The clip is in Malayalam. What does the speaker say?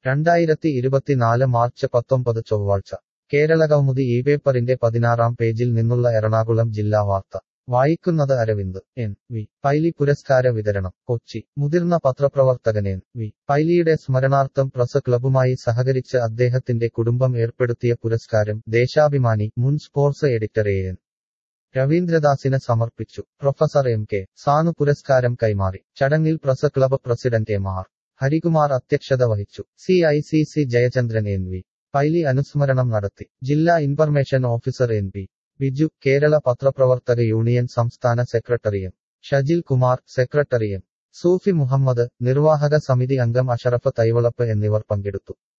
രണ്ടായിരത്തി ഇരുപത്തിനാല് മാർച്ച് പത്തൊമ്പത് ചൊവ്വാഴ്ച കേരളകൗമുദി ഈ പേപ്പറിന്റെ പതിനാറാം പേജിൽ നിന്നുള്ള എറണാകുളം ജില്ലാ വാർത്ത വായിക്കുന്നത് അരവിന്ദ് എൻ വി പൈലി പുരസ്കാര വിതരണം കൊച്ചി മുതിർന്ന പത്രപ്രവർത്തകൻ എൻ വി പൈലിയുടെ സ്മരണാർത്ഥം പ്രസ് ക്ലബുമായി സഹകരിച്ച് അദ്ദേഹത്തിന്റെ കുടുംബം ഏർപ്പെടുത്തിയ പുരസ്കാരം ദേശാഭിമാനി മുൻ സ്പോർട്സ് എഡിറ്റർ എ എൻ രവീന്ദ്രദാസിന് സമർപ്പിച്ചു പ്രൊഫസർ എം കെ സാനു പുരസ്കാരം കൈമാറി ചടങ്ങിൽ press club president M R Harikumar അധ്യക്ഷത വഹിച്ചു C I C C Jayachandran N V Pyli അനുസ്മരണം നടത്തി ജില്ലാ information officer N P Biju Kerala പത്രപ്രവർത്തക യൂണിയൻ സംസ്ഥാന secretary M Shajil Kumar secretary M Sufi Muhammad നിർവാഹക സമിതി അംഗം അഷറഫ് തൈവളപ്പ് എന്നിവർ പങ്കെടുത്തു